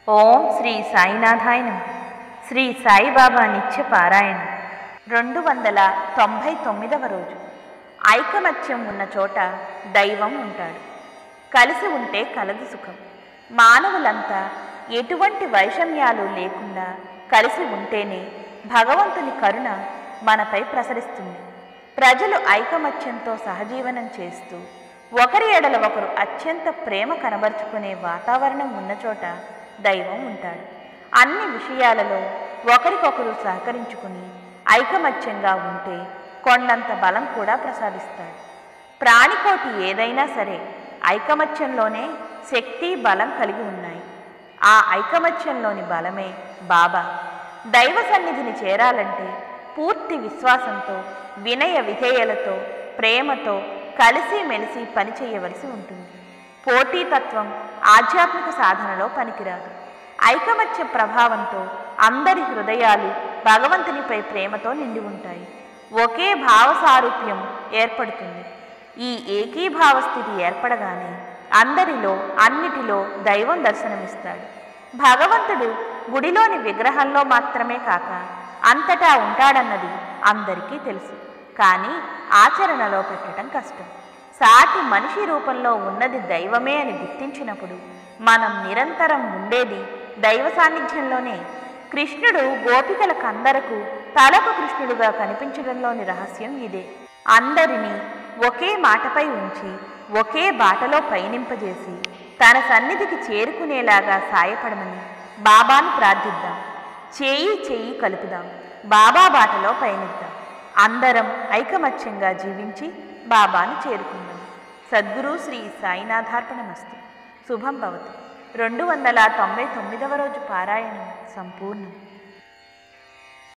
ఓం శ్రీ సాయినాథాయ నమః శ్రీ సాయిబాబా నిత్య పారాయణ రెండు వందల తొంభై తొమ్మిదవ రోజు ఐకమత్యం ఉన్న చోట దైవం ఉంటాడు కలిసి ఉంటే కలదు సుఖం మానవులంతా ఎటువంటి వైషమ్యాలు లేకుండా కలిసి ఉంటేనే భగవంతుని కరుణ మనపై ప్రసరిస్తుంది ప్రజలు ఐకమత్యంతో సహజీవనం చేస్తూ ఒకరి ఎడల ఒకరు అత్యంత ప్రేమ కనబరుచుకునే వాతావరణం ఉన్న చోట దైవం ఉంటాడు అన్ని విషయాలలో ఒకరికొకరు సహకరించుకుని ఐకమత్యంగా ఉంటే కొండంత బలం కూడా ప్రసాదిస్తాడు ప్రాణికోటి ఏదైనా సరే ఐకమత్యంలోనే శక్తి బలం కలిగి ఉన్నాయి ఆ ఐకమత్యంలోని బలమే బాబా దైవ సన్నిధిని చేరాలంటే పూర్తి విశ్వాసంతో వినయ విధేయలతో ప్రేమతో కలిసి మెలిసి పనిచేయవలసి ఉంటుంది పోటీతత్వం ఆధ్యాత్మిక సాధనలో పనికిరాదు ఐకమత్య ప్రభావంతో అందరి హృదయాలు భగవంతునిపై ప్రేమతో నిండి ఉంటాయి ఒకే భావ సారూప్యం ఏర్పడుతుంది ఈ ఏకీభావ స్థితి ఏర్పడగానే అందరిలో అన్నిటిలో దైవం దర్శనమిస్తాడు భగవంతుడు గుడిలోని విగ్రహంలో మాత్రమే కాక అంతటా ఉంటాడన్నది అందరికీ తెలుసు కానీ ఆచరణలో పెట్టడం కష్టం సాటి మనిషి రూపంలో ఉన్నది దైవమే అని గుర్తించినప్పుడు మనం నిరంతరం ఉండేది దైవ సాన్నిధ్యంలోనే కృష్ణుడు గోపికలకందరకు తలకు కృష్ణుడుగా కనిపించడంలోని రహస్యం ఇదే అందరినీ ఒకే మాటపై ఉంచి ఒకే బాటలో పయనింపజేసి తన సన్నిధికి చేరుకునేలాగా సాయపడమని బాబాను ప్రార్థిద్దాం చేయి చేయి కలుపుదాం బాబా బాటలో పయనిద్దాం అందరం ఐకమత్యంగా జీవించి బాబాను చేరుకుందాం సద్గురు శ్రీ సాయినాథార్పణమస్తు శుభం భవతు రెండు వందల తొంభై తొమ్మిదవ రోజు పారాయణం సంపూర్ణం